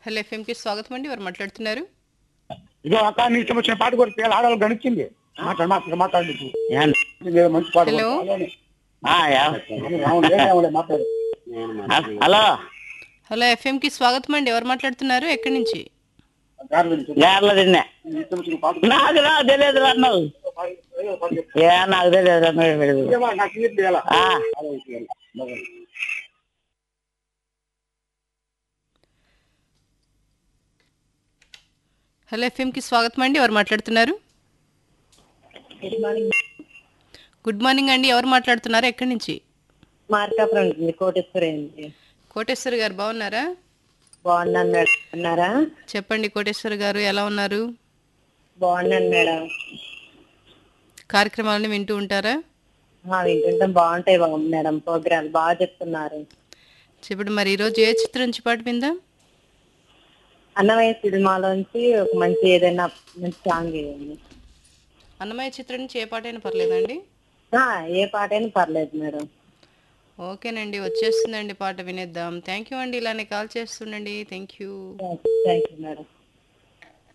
Hello ఎఫ్ఎంకి స్వాగతం అండి ఎవరు మాట్లాడుతున్నారు ఇదో అక్క నీ ఇష్టం వచ్చిన పాట కూడా పేరు ఆడాలి గణించింది మాట్లాడు మాట్లాడు మాట్లాడు ఏం? ఇదేదో మంచి పాట హలో. పాడు. ఆ, యా. అవునులే, అవునులే, మాట్లాడు హలో హలో ఎఫ్ఎంకి స్వాగతం అండి ఎవరు మాట్లాడుతున్నారు ఎక్కడి నుంచి గారు గురించి. యార్ల తిన్నా నీ ఇష్టం వచ్చిన పాట పాడు. నాకు రా తెలియదు అన్నావు ఏదో పాట చెప్పు. ఏ నాకు తెలియదు అన్నావు తెలియదు. ఏమో, నాకు ఇది తెలియాలా? ఆ, అదే తెలియాలి. బాగుంది. హలో ఎఫ్ఎంకి స్వాగతం అండి ఎవరు మాట్లాడుతున్నారు గుడ్ మార్నింగ్ అండి ఎవరు మాట్లాడుతున్నారు ఎక్కడి నుంచి మార్కాపురం ఉంటుంది కోటేశ్వరి అండి కోటేశ్వర్ గారు బాగున్నారా బాగున్నాను మేడం ఉన్నారా చెప్పండి కోటేశ్వర్ గారు ఎలా ఉన్నారు బాగున్నాను మేడం కార్యక్రమాలను వింటూ ఉంటారా ఆ, వింటుంటే బాగుంటాయి బాబు మేడం ప్రోగ్రామ్ బాగా చెప్తున్నారు చెప్పండి మరి ఈరోజు ఏ చిత్రం నుంచి పాట విందాం అన్నమయ్య సినిమాలోంచి ఒక మంచి ఏదైనా మంచి సాంగ్ వేయండి అన్నమయ్య చిత్రం నుంచి ఏ పాట అయినా పర్లేదండి ఆ, ఏ పాట అయినా పర్లేదు మేడం ఓకేనండి వచ్చేస్తుందండి పాట వినేద్దాం థ్యాంక్ యూ అండి ఇలానే కాల్ చేస్తుండండి thank you thank you madam